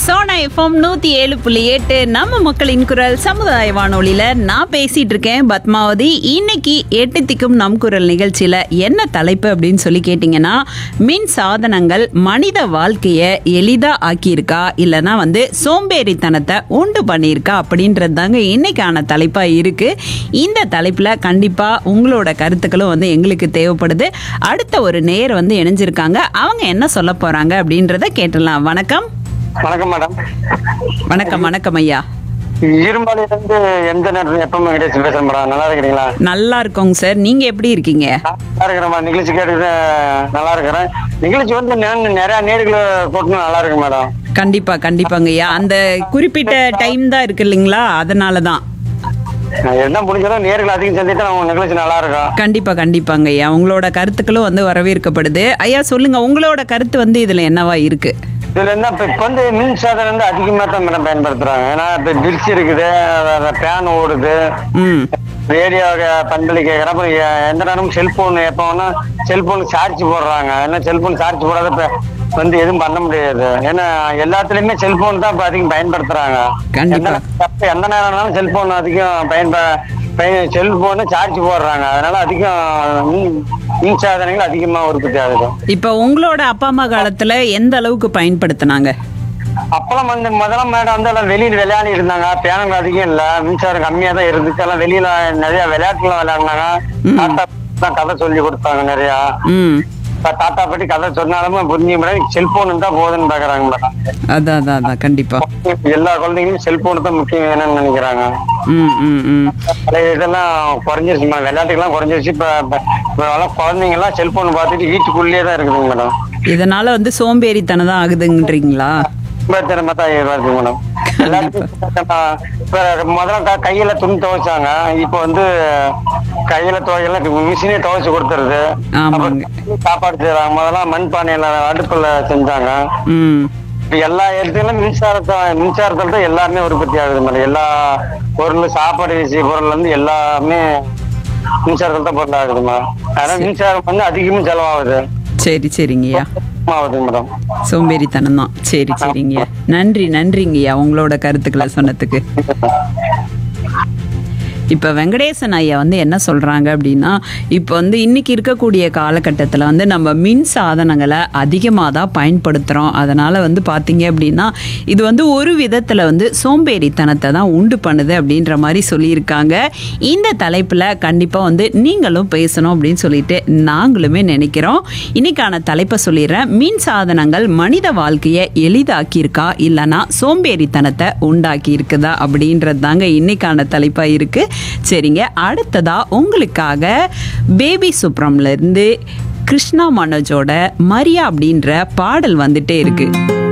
Sona FM நூத்தி ஏழு புள்ளி எட்டு நம்ம மக்களின் குரல் சமுதாய வானொலியில நான் பேசிட்டு இருக்கேன் பத்மாவதி இன்னைக்கு எட்டு திக்கும் நம் குரல் நிகழ்ச்சியில என்ன தலைப்பு அப்படின்னு சொல்லி கேட்டிங்கன்னா மின் சாதனங்கள் மனித வாழ்க்கைய எளிதா ஆக்கியிருக்கா இல்லைன்னா வந்து சோம்பேறித்தனத்தை உண்டு பண்ணியிருக்கா அப்படின்றது தாங்க இன்னைக்கான தலைப்பா இருக்கு இந்த தலைப்புல கண்டிப்பா உங்களோட கருத்துக்களும் வந்து எங்களுக்கு தேவைப்படுது அடுத்த ஒரு நேர் வந்து இணைஞ்சிருக்காங்க அவங்க என்ன சொல்ல போறாங்க அப்படின்றத கேட்டலாம் வணக்கம் வணக்கம் மேடம் வணக்கம் வணக்கம் ஐயா இரும்பாலையில இருந்து எந்த நேரத்துல எப்பவுமே கிடையாது பேசுறேன் மேடம் நல்லா இருக்கிறீங்களா நல்லா இருக்கோங்க சார் நீங்க எப்படி இருக்கீங்க நல்லா இருக்கிறேன் மேடம் நிகழ்ச்சி கேட்டு நல்லா இருக்கிறேன் நிகழ்ச்சி வந்து நே- நிறைய நேர்களை போட்டு நல்லா இருக்கு மேடம் கண்டிப்பா கண்டிப்பாங்க ஐயா அந்த குறிப்பிட்ட டைம் தான் இருக்கு இல்லைங்களா அதனால தான் நான் என்ன முடிஞ்சாலும் நேர்கள் அதிகம் செஞ்சுட்டு அவங்க நிகழ்ச்சி நல்லா இருக்கும் கண்டிப்பா கண்டிப்பாங்க ஐயா உங்களோட கருத்துக்களும் வந்து வரவேற்கப்படுது ஐயா சொல்லுங்க உங்களோட கருத்து வந்து இதுல என்னவா இருக்கு இதுல என்ன இப்ப இப்ப வந்து மின் சாதனம் வந்து அதிகமா தான் மேடம் பயன்படுத்துறாங்க ஏன்னா இப்ப பிரிட்ஜ் இருக்குது ஃபேன் ஓடுது ம் ரேடியோ பண்பலி கேட்குறேன் அப்புறம் எ- எந்த நேரமும் செல்போன் எப்போ வேணா செல்போன் சார்ஜ் போடுறாங்க ஏன்னா செல்போன் சார்ஜ் போடாத இப்ப வந்து எதுவும் பண்ண முடியாது ஏன்னா எல்லாத்துலயுமே செல்போன் தான் இப்ப அதிகம் பயன்படுத்துறாங்க கண்டிப்பா. எந்த எப்ப எந்த நேரம்னாலும் செல்போன் அதிகம் பயன்ப செல்போனு சார்ஜ் போடுறாங்க அதனால அதிகம் மின் மின் சாதனங்கள் அதிகமா உற்பத்தி ஆகுது இப்ப உங்களோட அப்பா அம்மா காலத்துல எந்த அளவுக்கு பயன்படுத்தினாங்க அப்பெல்லாம் வந்து முதல்ல மேடம் வந்து எல்லாம் வெளியில விளையாடி இருந்தாங்க பேனங்கள் அதிகம் இல்ல மின்சாரம் கம்மியா தான் இருந்துச்சு எல்லாம் வெளியில நிறைய விளையாட்டுலாம் விளையாடினாங்க தாத்தா தான் கதை சொல்லி கொடுத்தாங்க நிறைய ம் இப்ப தாத்தா பத்தி கதை சொன்னாலும் புரிஞ்சு மேடம் செல்போன் இருந்தா போதுன்னு பாக்குறாங்க மேடம் அதான் அதான் அதான் கண்டிப்பா எல்லா குழந்தைங்களும் செல்போன் தான் முக்கியம் வேணும்னு நினைக்கிறாங்க ம் ம் ம் பழைய இதெல்லாம் குறைஞ்சிருச்சு மேடம் விளையாட்டுக்கெல்லாம் குறைஞ்சிருச்சு இப்ப இப்ப இப்ப எல்லாம் குழந்தைங்க எல்லாம் செல்போன் பார்த்துட்டு வீட்டுக்குள்ளேயே தான் இருக்குதுங்க மேடம் இதனால வந்து சோம்பேறித்தனம் தான் ஆகுதுன்றீங்களா ரொம்ப திறமை தான் வருது மேடம் எல்லாத்துக்கும் இப்ப முதல்ல க- கையில துணி துவைச்சாங்க இப்ப வந்து கையில துவைக்கல மிஷினே துவைச்சு கொடுத்துருது ஆமாங்க. அப்புறம் சாப்பாடு செய்யறாங்க முதல்ல மண் பானையில அடுப்புல செஞ்சாங்க ம் இப்ப எல்லா இடத்துலயும் மின்சாரத்தை மின்சாரத்துல தான் எல்லாமே உற்பத்தி ஆகுது மேடம் எல்லா பொருள் சாப்பாடு விஷய பொருள் இருந்து எல்லாமே மின்சாரத்துல தான் பொருள் ஆகுதுமா அதனால மின்சாரம் வந்து அதிகமும் செலவாகுது சரி சரிங்கய்யா ஆகுது மேடம் சோம்பேறித்தனம் தான் சரி சரிங்கய்யா நன்றி நன்றிங்கய்யா உங்களோட கருத்துக்களை சொன்னதுக்கு இப்போ வெங்கடேசன் ஐயா வந்து என்ன சொல்கிறாங்க அப்படின்னா இப்போ வந்து இன்னைக்கு இருக்கக்கூடிய காலகட்டத்தில் வந்து நம்ம மின் சாதனங்களை அதிகமாக தான் பயன்படுத்துகிறோம் அதனால் வந்து பார்த்தீங்க அப்படின்னா இது வந்து ஒரு விதத்தில் வந்து சோம்பேறித்தனத்தை தான் உண்டு பண்ணுது அப்படின்ற மாதிரி சொல்லியிருக்காங்க இந்த தலைப்பில் கண்டிப்பாக வந்து நீங்களும் பேசணும் அப்படின்னு சொல்லிட்டு நாங்களுமே நினைக்கிறோம் இன்னைக்கான தலைப்பை சொல்லிடுறேன் மின் சாதனங்கள் மனித வாழ்க்கையை எளிதாக்கியிருக்கா இல்லைன்னா சோம்பேறித்தனத்தை உண்டாக்கி இருக்குதா அப்படின்றது தாங்க இன்னைக்கான தலைப்பா இருக்கு சரிங்க அடுத்ததா உங்களுக்காக பேபி சுப்ரம்ல இருந்து கிருஷ்ணா மனோஜோட மரியா அப்படின்ற பாடல் வந்துட்டே இருக்கு